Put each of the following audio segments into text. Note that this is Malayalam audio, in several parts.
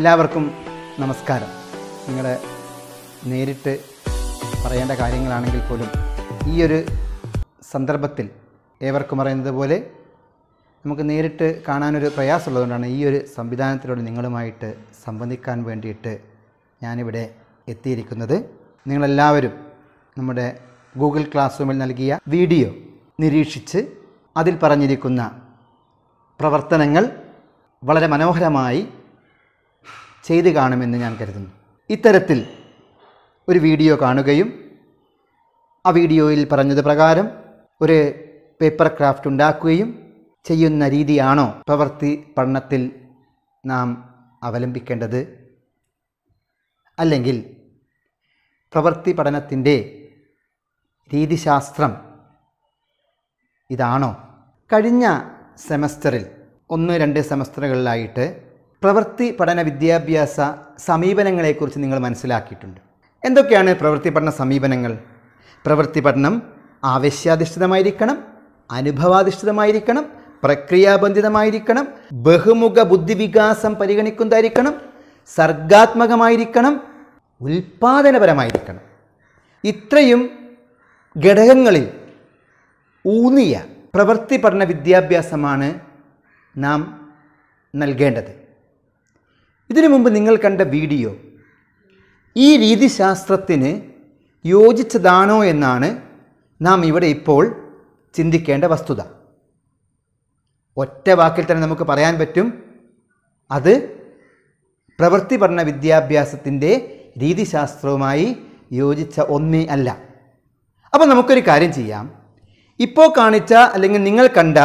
എല്ലാവർക്കും നമസ്കാരം നിങ്ങൾ നേരിട്ട് പറയേണ്ട കാര്യങ്ങളാണെങ്കിൽ പോലും ഈ ഒരു സന്ദർഭത്തിൽ ഏവർക്കും അറിയുന്നത് പോലെ നമുക്ക് നേരിട്ട് കാണാനൊരു പ്രയാസമുള്ളതുകൊണ്ടാണ് ഈ ഒരു സംവിധാനത്തിലൂടെ നിങ്ങളുമായിട്ട് സംബന്ധിക്കാൻ വേണ്ടിയിട്ട് ഞാനിവിടെ എത്തിയിരിക്കുന്നത് നിങ്ങളെല്ലാവരും നമ്മുടെ ഗൂഗിൾ ക്ലാസ് റൂമിൽ നൽകിയ വീഡിയോ നിരീക്ഷിച്ച് അതിൽ പറഞ്ഞിരിക്കുന്ന പ്രവർത്തനങ്ങൾ വളരെ മനോഹരമായി ചെയ്തു കാണുമെന്ന് ഞാൻ കരുതുന്നു ഇത്തരത്തിൽ ഒരു വീഡിയോ കാണുകയും ആ വീഡിയോയിൽ പറഞ്ഞത് പ്രകാരം ഒരു പേപ്പർ ക്രാഫ്റ്റ് ഉണ്ടാക്കുകയും ചെയ്യുന്ന രീതിയാണോ പ്രവൃത്തി പഠനത്തിൽ നാം അവലംബിക്കേണ്ടത് അല്ലെങ്കിൽ പ്രവൃത്തി പഠനത്തിൻ്റെ രീതിശാസ്ത്രം ഇതാണോ കഴിഞ്ഞ സെമസ്റ്ററിൽ ഒന്ന് രണ്ട് സെമസ്റ്ററുകളിലായിട്ട് പ്രവൃത്തി പഠന വിദ്യാഭ്യാസ സമീപനങ്ങളെക്കുറിച്ച് നിങ്ങൾ മനസ്സിലാക്കിയിട്ടുണ്ട് എന്തൊക്കെയാണ് പ്രവൃത്തി പഠന സമീപനങ്ങൾ പ്രവൃത്തി പഠനം ആവശ്യാധിഷ്ഠിതമായിരിക്കണം അനുഭവാധിഷ്ഠിതമായിരിക്കണം പ്രക്രിയാബന്ധിതമായിരിക്കണം ബഹുമുഖ ബുദ്ധിവികാസം പരിഗണിക്കുന്നതായിരിക്കണം സർഗാത്മകമായിരിക്കണം ഉൽപാദനപരമായിരിക്കണം ഇത്രയും ഘടകങ്ങളിൽ ഊന്നിയ പ്രവൃത്തി പഠന വിദ്യാഭ്യാസമാണ് നാം നൽകേണ്ടത് ഇതിനു മുമ്പ് നിങ്ങൾ കണ്ട വീഡിയോ ഈ രീതിശാസ്ത്രത്തിന് യോജിച്ചതാണോ എന്നാണ് നാം ഇവിടെ ഇപ്പോൾ ചിന്തിക്കേണ്ട വസ്തുത ഒറ്റ വാക്കിൽ തന്നെ നമുക്ക് പറയാൻ പറ്റും അത് പ്രവൃത്തി പഠന വിദ്യാഭ്യാസത്തിൻ്റെ രീതിശാസ്ത്രവുമായി യോജിച്ച ഒന്നേ അല്ല അപ്പോൾ നമുക്കൊരു കാര്യം ചെയ്യാം ഇപ്പോൾ കാണിച്ച അല്ലെങ്കിൽ നിങ്ങൾ കണ്ട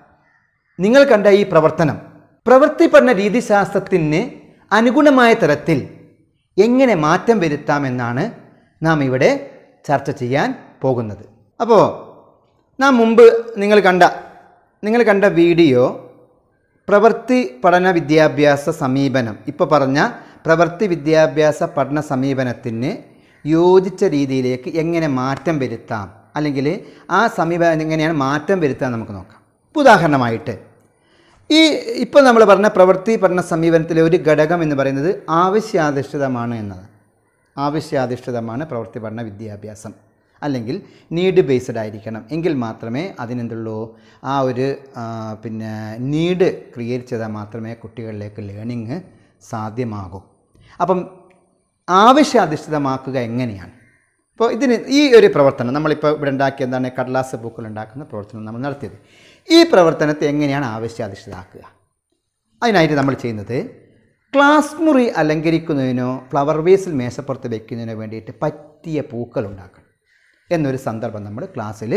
നിങ്ങൾ കണ്ട ഈ പ്രവർത്തനം പ്രവൃത്തി പഠന രീതിശാസ്ത്രത്തിന് അനുഗുണമായ തരത്തിൽ എങ്ങനെ മാറ്റം വരുത്താമെന്നാണ് നാം ഇവിടെ ചർച്ച ചെയ്യാൻ പോകുന്നത് അപ്പോൾ നാം മുമ്പ് നിങ്ങൾ കണ്ട നിങ്ങൾ കണ്ട വീഡിയോ പ്രവൃത്തി പഠന വിദ്യാഭ്യാസ സമീപനം ഇപ്പോൾ പറഞ്ഞ പ്രവൃത്തി വിദ്യാഭ്യാസ പഠന സമീപനത്തിന് യോജിച്ച രീതിയിലേക്ക് എങ്ങനെ മാറ്റം വരുത്താം അല്ലെങ്കിൽ ആ സമീപനം എങ്ങനെയാണ് മാറ്റം വരുത്താൻ നമുക്ക് നോക്കാം ഇപ്പോൾ ഉദാഹരണമായിട്ട് ഈ ഇപ്പോൾ നമ്മൾ പറഞ്ഞ പ്രവൃത്തി പഠന സമീപനത്തിലെ ഒരു ഘടകം എന്ന് പറയുന്നത് ആവശ്യാധിഷ്ഠിതമാണ് എന്നത് ആവശ്യാധിഷ്ഠിതമാണ് പ്രവൃത്തി പഠന വിദ്യാഭ്യാസം അല്ലെങ്കിൽ നീഡ് ബേസ്ഡ് ആയിരിക്കണം എങ്കിൽ മാത്രമേ അതിനെന്തുള്ളൂ ആ ഒരു ആ, പിന്നെ നീഡ് ക്രിയേറ്റ് ചെയ്താൽ മാത്രമേ കുട്ടികളിലേക്ക് ലേണിംഗ് സാധ്യമാകൂ അപ്പം ആവശ്യാധിഷ്ഠിതമാക്കുക എങ്ങനെയാണ് അപ്പോൾ ഇതിന് ഈ ഒരു പ്രവർത്തനം നമ്മളിപ്പോൾ ഇവിടെ ഉണ്ടാക്കിയ എന്താണ് കടലാസ് പൂക്കൾ ഉണ്ടാക്കുന്ന പ്രവർത്തനം നമ്മൾ നടത്തിയത് ഈ പ്രവർത്തനത്തെ എങ്ങനെയാണ് ആവശ്യാധിഷ്ഠിതമാക്കുക അതിനായിട്ട് നമ്മൾ ചെയ്യുന്നത് ക്ലാസ് മുറി അലങ്കരിക്കുന്നതിനോ ഫ്ലവർ വേസിൽ മേശപ്പുറത്ത് വയ്ക്കുന്നതിനോ വേണ്ടിയിട്ട് പറ്റിയ പൂക്കൾ ഉണ്ടാക്കണം എന്നൊരു സന്ദർഭം നമ്മൾ ക്ലാസ്സിൽ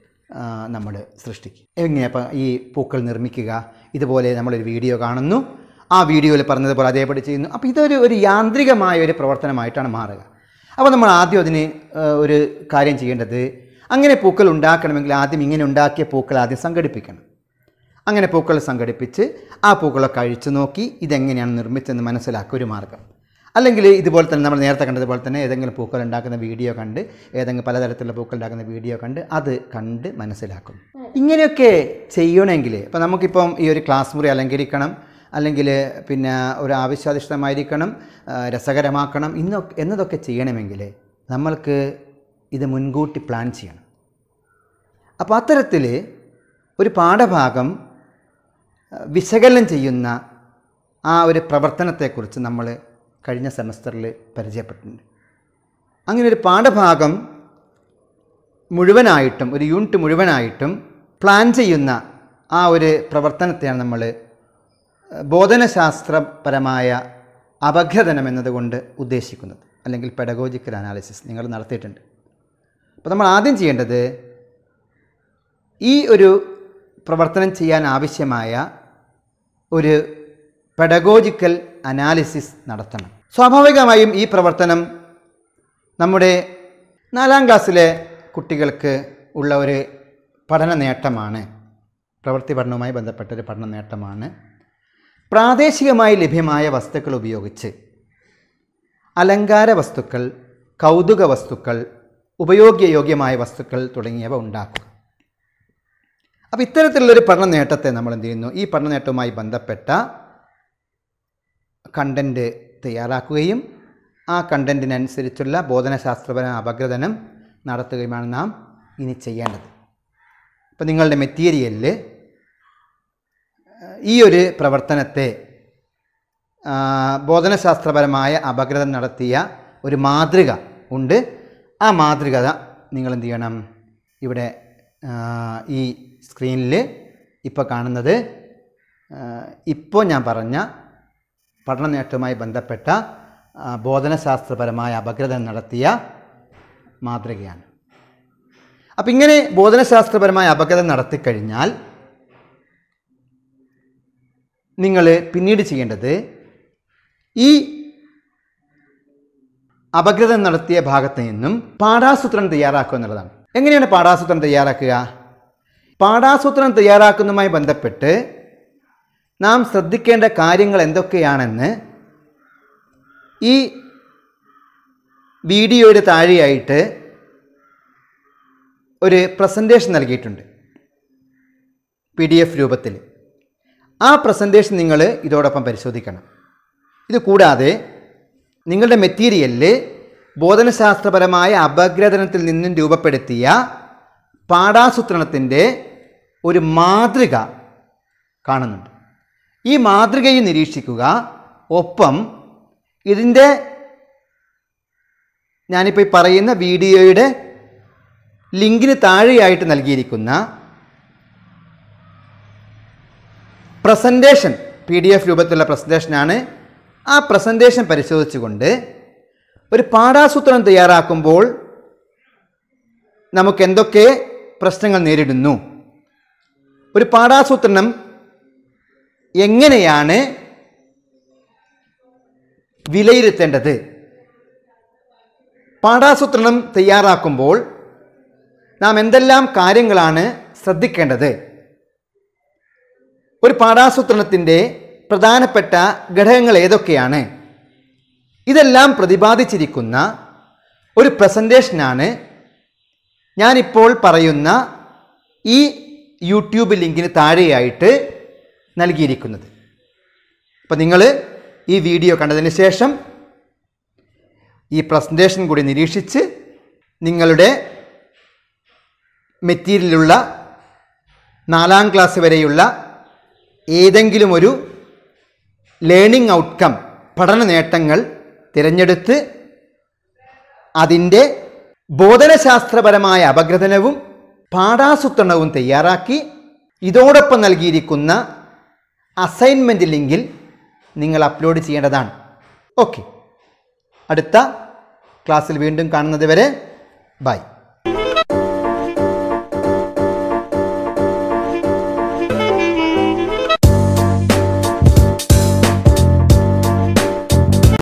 നമ്മൾ സൃഷ്ടിക്കും എങ്ങനെ അപ്പം ഈ പൂക്കൾ നിർമ്മിക്കുക ഇതുപോലെ നമ്മളൊരു വീഡിയോ കാണുന്നു ആ വീഡിയോയിൽ പറഞ്ഞതുപോലെ അതേപടി ചെയ്യുന്നു അപ്പോൾ ഇതൊരു ഒരു യാന്ത്രികമായ ഒരു പ്രവർത്തനമായിട്ടാണ് മാറുക അപ്പോൾ നമ്മൾ ആദ്യം അതിന് ആ, ഒരു കാര്യം ചെയ്യേണ്ടത് അങ്ങനെ പൂക്കൾ ഉണ്ടാക്കണമെങ്കിൽ ആദ്യം ഇങ്ങനെ ഉണ്ടാക്കിയ പൂക്കൾ ആദ്യം സംഘടിപ്പിക്കണം അങ്ങനെ പൂക്കൾ സംഘടിപ്പിച്ച് ആ പൂക്കളൊക്കെ അഴിച്ചു നോക്കി ഇതെങ്ങനെയാണ് നിർമ്മിച്ചതെന്ന് മനസ്സിലാക്കുക ഒരു മാർഗം അല്ലെങ്കിൽ ഇതുപോലെ തന്നെ നമ്മൾ നേരത്തെ കണ്ടതുപോലെ തന്നെ ഏതെങ്കിലും പൂക്കൾ ഉണ്ടാക്കുന്ന വീഡിയോ കണ്ട് ഏതെങ്കിലും പലതരത്തിലുള്ള പൂക്കൾ ഉണ്ടാക്കുന്ന വീഡിയോ കണ്ട് അത് കണ്ട് മനസ്സിലാക്കും ഇങ്ങനെയൊക്കെ ചെയ്യണമെങ്കിൽ ഇപ്പം നമുക്കിപ്പം ഈ ഒരു ക്ലാസ് മുറി അലങ്കരിക്കണം അല്ലെങ്കിൽ പിന്നെ ഒരു ആവശ്യാധിഷ്ഠമായിരിക്കണം ആ, രസകരമാക്കണം ഇന്നൊക്കെ എന്നതൊക്കെ ചെയ്യണമെങ്കിൽ നമ്മൾക്ക് ഇത് മുൻകൂട്ടി പ്ലാൻ ചെയ്യണം അപ്പോൾ അത്തരത്തിൽ ഒരു പാഠഭാഗം അഹ്, വിശകലനം ചെയ്യുന്ന ആ ഒരു പ്രവർത്തനത്തെക്കുറിച്ച് നമ്മൾ കഴിഞ്ഞ സെമസ്റ്ററിൽ പരിചയപ്പെട്ടിട്ടുണ്ട് അങ്ങനെ ഒരു പാഠഭാഗം മുഴുവനായിട്ടും ഒരു യൂണിറ്റ് മുഴുവനായിട്ടും പ്ലാൻ ചെയ്യുന്ന ആ ഒരു പ്രവർത്തനത്തെയാണ് നമ്മൾ ബോധനശാസ്ത്രപരമായ അപഗ്രഥനം എന്നതുകൊണ്ട് ഉദ്ദേശിക്കുന്നത് അല്ലെങ്കിൽ പെഡഗോജിക്കൽ അനാലിസിസ് നിങ്ങൾ നടത്തിയിട്ടുണ്ട് അപ്പോൾ നമ്മൾ ആദ്യം ചെയ്യേണ്ടത് ഈ ഒരു പ്രവർത്തനം ചെയ്യാൻ ആവശ്യമായ ഒരു പെഡഗോജിക്കൽ അനാലിസിസ് നടത്തണം സ്വാഭാവികമായും ഈ പ്രവർത്തനം നമ്മുടെ നാലാം ക്ലാസ്സിലെ കുട്ടികൾക്ക് ഉള്ള ഒരു പഠന നേട്ടമാണ് പ്രവൃത്തി പഠനവുമായി ബന്ധപ്പെട്ട ഒരു പഠന നേട്ടമാണ് പ്രാദേശികമായി ലഭ്യമായ വസ്തുക്കൾ ഉപയോഗിച്ച് അലങ്കാര വസ്തുക്കൾ കൗതുക വസ്തുക്കൾ ഉപയോഗ്യയോഗ്യമായ വസ്തുക്കൾ തുടങ്ങിയവ ഉണ്ടാക്കുക അപ്പോൾ ഇത്തരത്തിലുള്ളൊരു പഠന നേട്ടത്തെ നമ്മൾ എന്ത് ചെയ്യുന്നു ഈ പഠന നേട്ടവുമായി ബന്ധപ്പെട്ട കണ്ടൻറ്റ് തയ്യാറാക്കുകയും ആ കണ്ടൻറ്റിനനുസരിച്ചുള്ള ബോധനശാസ്ത്രപരമായ അപഗ്രഥനം നടത്തുകയുമാണ് നാം ഇനി ചെയ്യേണ്ടത് അപ്പോൾ നിങ്ങളുടെ മെറ്റീരിയലിൽ ഈ ഒരു പ്രവർത്തനത്തെ ആ, ബോധനശാസ്ത്രപരമായ അപഗ്രഥനം നടത്തിയ ഒരു മാതൃക ഉണ്ട് ആ മാതൃക നിങ്ങൾ എന്ത് ചെയ്യണം ഇവിടെ ആ, ഈ സ്ക്രീനിൽ ഇപ്പോൾ കാണുന്നത് ഇപ്പോൾ ഞാൻ പറഞ്ഞ പഠന നേട്ടവുമായി ബന്ധപ്പെട്ട ആ, ബോധനശാസ്ത്രപരമായ അപഗ്രഥനം നടത്തിയ മാതൃകയാണ് അപ്പം ഇങ്ങനെ ബോധനശാസ്ത്രപരമായ അപഗ്രഥനം നടത്തിക്കഴിഞ്ഞാൽ നിങ്ങൾ പിന്നീട് ചെയ്യേണ്ടത് ഈ അപഗ്രഥം നടത്തിയ ഭാഗത്ത് നിന്നും പാഠാസൂത്രം തയ്യാറാക്കുക എന്നുള്ളതാണ് എങ്ങനെയാണ് പാഠാസൂത്രം തയ്യാറാക്കുക പാഠാസൂത്രം തയ്യാറാക്കുന്നതുമായി ബന്ധപ്പെട്ട് നാം ശ്രദ്ധിക്കേണ്ട കാര്യങ്ങൾ എന്തൊക്കെയാണെന്ന് ഈ വീഡിയോയുടെ താഴെയായിട്ട് ഒരു പ്രസൻറ്റേഷൻ നൽകിയിട്ടുണ്ട് പി ഡി എഫ് രൂപത്തിൽ ആ പ്രസൻറ്റേഷൻ നിങ്ങൾ ഇതോടൊപ്പം പരിശോധിക്കണം ഇത് കൂടാതെ നിങ്ങളുടെ മെറ്റീരിയലിൽ ബോധനശാസ്ത്രപരമായ അപഗ്രഥനത്തിൽ നിന്നും രൂപപ്പെടുത്തിയ പാഠാസൂത്രണത്തിൻ്റെ ഒരു മാതൃക കാണുന്നുണ്ട് ഈ മാതൃകയും നിരീക്ഷിക്കുക ഒപ്പം ഇതിൻ്റെ ഞാനിപ്പോൾ ഈ പറയുന്ന വീഡിയോയുടെ ലിങ്കിന് താഴെയായിട്ട് നൽകിയിരിക്കുന്ന പ്രസൻറ്റേഷൻ പി ഡി എഫ് രൂപത്തിലുള്ള പ്രസൻറ്റേഷനാണ് ആ പ്രസൻറ്റേഷൻ പരിശോധിച്ചുകൊണ്ട് ഒരു പാഠാസൂത്രം തയ്യാറാക്കുമ്പോൾ നമുക്ക് എന്തൊക്കെ പ്രശ്നങ്ങൾ നേരിടുന്നു ഒരു പാഠാസൂത്രണം എങ്ങനെയാണ് വിലയിരുത്തേണ്ടത് പാഠാസൂത്രണം തയ്യാറാക്കുമ്പോൾ നാം എന്തെല്ലാം കാര്യങ്ങളാണ് ശ്രദ്ധിക്കേണ്ടത് ഒരു പാഠാസൂത്രണത്തിൻ്റെ പ്രധാനപ്പെട്ട ഘടകങ്ങൾ ഏതൊക്കെയാണ് ഇതെല്ലാം പ്രതിപാദിച്ചിരിക്കുന്ന ഒരു പ്രസൻറ്റേഷനാണ് ഞാനിപ്പോൾ പറയുന്ന ഈ യൂട്യൂബ് ലിങ്കിന് താഴെയായിട്ട് നൽകിയിരിക്കുന്നത് അപ്പോൾ നിങ്ങൾ ഈ വീഡിയോ കണ്ടതിന് ശേഷം ഈ പ്രസൻറ്റേഷൻ കൂടി നിരീക്ഷിച്ച് നിങ്ങളുടെ മെറ്റീരിയലുള്ള നാലാം ക്ലാസ് വരെയുള്ള ഏതെങ്കിലും ഒരു ലേണിംഗ് ഔട്ട്കം പഠന നേട്ടങ്ങൾ തിരഞ്ഞെടുത്ത് അതിൻ്റെ ബോധനശാസ്ത്രപരമായ അപഗ്രഥനവും പാഠാസൂത്രണവും തയ്യാറാക്കി ഇതോടൊപ്പം നൽകിയിരിക്കുന്ന അസൈൻമെൻ്റ് ലിങ്കിൽ നിങ്ങൾ അപ്ലോഡ് ചെയ്യേണ്ടതാണ് ഓക്കെ അടുത്ത ക്ലാസ്സിൽ വീണ്ടും കാണുന്നത് വരെ ബൈ